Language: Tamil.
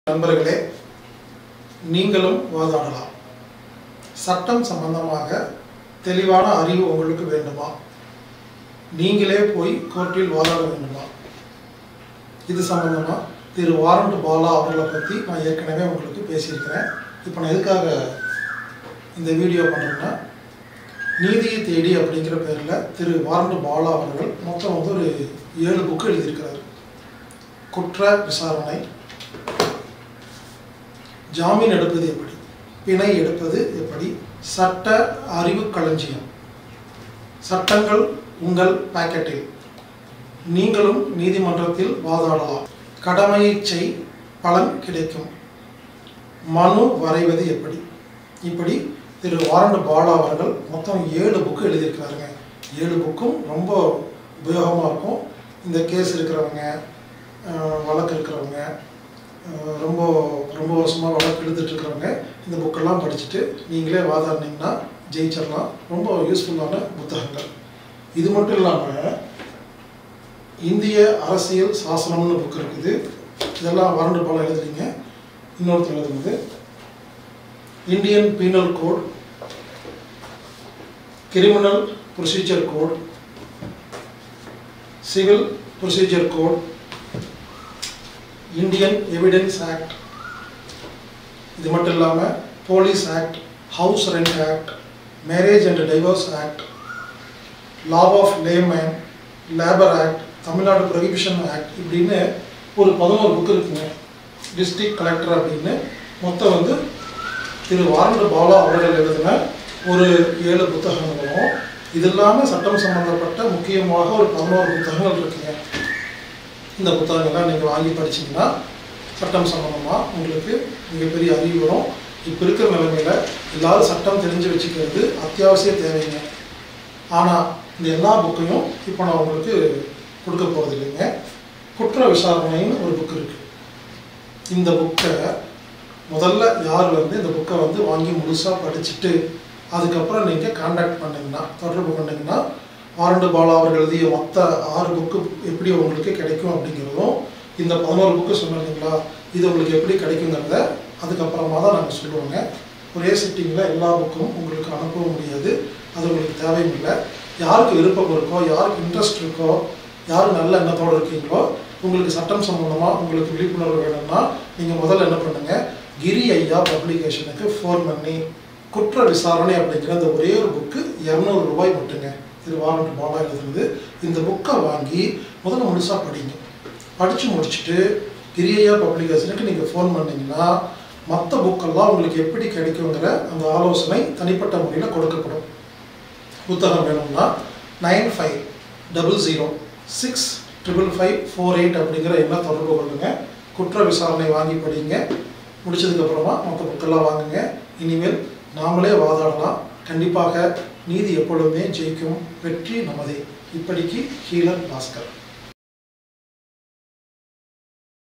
நண்பர்களே நீங்களும் வாதாடலாம் சட்டம் சம்பந்தமாக தெளிவான அறிவு உங்களுக்கு வேண்டுமா நீங்களே போய் கோர்ட்டில் வாதாட வேண்டுமா இது சம்பந்தமா திரு வாரண்ட் பாலா அவர்களை பற்றி நான் ஏற்கனவே உங்களுக்கு பேசியிருக்கிறேன் இப்போ நான் எதுக்காக இந்த வீடியோ பண்ணுறேன்னா நீதியை தேடி அப்படிங்கிற பேரில் திரு வாரண்ட் பாலா அவர்கள் மொத்தம் வந்து ஒரு ஏழு புக்கு எழுதியிருக்கிறார் குற்ற விசாரணை ஜாமீன் எடுப்பது எப்படி பிணை எடுப்பது எப்படி சட்ட அறிவு களஞ்சியம் சட்டங்கள் உங்கள் பாக்கெட்டில் நீங்களும் நீதிமன்றத்தில் வாதாடலாம் கடமையை செய் பலன் கிடைக்கும் மனு வரைவது எப்படி இப்படி திரு வாரண்ட் பாலா அவர்கள் மொத்தம் ஏழு புக்கு எழுதியிருக்கிறாருங்க ஏழு புக்கும் ரொம்ப உபயோகமாக இருக்கும் இந்த கேஸ் இருக்கிறவங்க அஹ், வழக்கு இருக்கிறவங்க அஹ், ரொம்ப ரொம்ப வருஷமாக வழக்கு எழுதிட்டு இருக்கிறவங்க இந்த புக்கெல்லாம் படிச்சுட்டு நீங்களே வாதாடினீங்கன்னா ஜெயிச்சிடலாம் ரொம்ப யூஸ்ஃபுல்லான புத்தகங்கள் இது மட்டும் இல்லாமல் இந்திய அரசியல் சாசனம்னு புக் இருக்குது இதெல்லாம் வறண்டு போல எழுதுறீங்க இன்னொருத்தர் எழுதுனது Indian penal code criminal procedure code civil procedure code Indian evidence act இது மட்டும் இல்லாமல் police act house rent act marriage and divorce act law of layman labour act Tamil Nadu prohibition act இப்படின்னு ஒரு பதினோரு புக் இருக்குங்க டிஸ்ட்ரிக்ட் கலெக்டர் அப்படின்னு மொத்தம் வந்து திரு வாரண்ட் பாலா அவர்கள் எழுதின ஒரு ஏழு புத்தகங்களும் இது இல்லாமல் சட்டம் சம்பந்தப்பட்ட முக்கியமாக ஒரு பதினோரு புத்தகங்கள் இருக்குங்க இந்த புத்தகங்கள்லாம் நீங்கள் வாங்கி படிச்சீங்கன்னா சட்டம் சம்பந்தமாக உங்களுக்கு மிகப்பெரிய அறிவு வரும் இப்போ இருக்கிற நிலைமையில் எல்லாரும் சட்டம் தெரிஞ்சு வச்சுக்கிறது அத்தியாவசிய தேவைங்க ஆனால் இந்த எல்லா புக்கையும் இப்போ நான் உங்களுக்கு கொடுக்க போகிறது இல்லைங்க குற்ற விசாரணைன்னு ஒரு புக் இருக்குது இந்த புக்கை முதல்ல யார் வந்து இந்த புக்கை வந்து வாங்கி முழுசாக படிச்சுட்டு அதுக்கப்புறம் நீங்கள் காண்டாக்ட் பண்ணிங்கன்னா தொடர்பு பண்ணிங்கன்னா வாரண்டு பாலா அவர் எழுதிய மொத்த ஆறு புக்கு எப்படி உங்களுக்கு கிடைக்கும் அப்படிங்கிறதும் இந்த பதினோரு புக்கு சொன்னீங்களா இது உங்களுக்கு எப்படி கிடைக்குங்கிறத அதுக்கப்புறமா தான் நாங்கள் சொல்லுவோங்க ஒரே சிட்டிங்கில் எல்லா புக்கும் உங்களுக்கு அனுப்பவும் முடியாது அது உங்களுக்கு தேவையும் இல்லை யாருக்கு விருப்பம் இருக்கோ யாருக்கு இன்ட்ரெஸ்ட் இருக்கோ யார் நல்ல எண்ணத்தோடு இருக்கீங்களோ உங்களுக்கு சட்டம் சம்பந்தமாக உங்களுக்கு விழிப்புணர்வு வேணும்னா நீங்கள் முதல்ல என்ன பண்ணுங்கள் கிரி ஐயா பப்ளிகேஷனுக்கு ஃபோன் பண்ணி குற்ற விசாரணை அப்படிங்கிற அந்த ஒரே ஒரு புக்கு இரநூறு ரூபாய் மட்டுங்க திரு வாரண்ட் பாலா எழுதுனது இந்த புக்கை வாங்கி முதல்ல முழுசாக படிங்க படித்து முடிச்சுட்டு கிரியையா பப்ளிகேஷனுக்கு நீங்கள் ஃபோன் பண்ணீங்கன்னா மற்ற புக்கெல்லாம் உங்களுக்கு எப்படி கிடைக்குங்கிற அந்த ஆலோசனை தனிப்பட்ட முறையில் கொடுக்கப்படும் புத்தகம் வேணும்னா nine five double zero six triple five four eight அப்படிங்கிற எண்ணை தொடர்பு கொள்ளுங்க குற்ற விசாரணை வாங்கி படிங்க முடிச்சதுக்கப்புறமா மற்ற புக்கெல்லாம் வாங்குங்க இனிமேல் நாமளே வாதாடலாம் கண்டிப்பாக நீதி எப்பொழுதுமே ஜெயிக்கும் வெற்றி நமதே இப்படிக்கு ஹீலர் பாஸ்கர்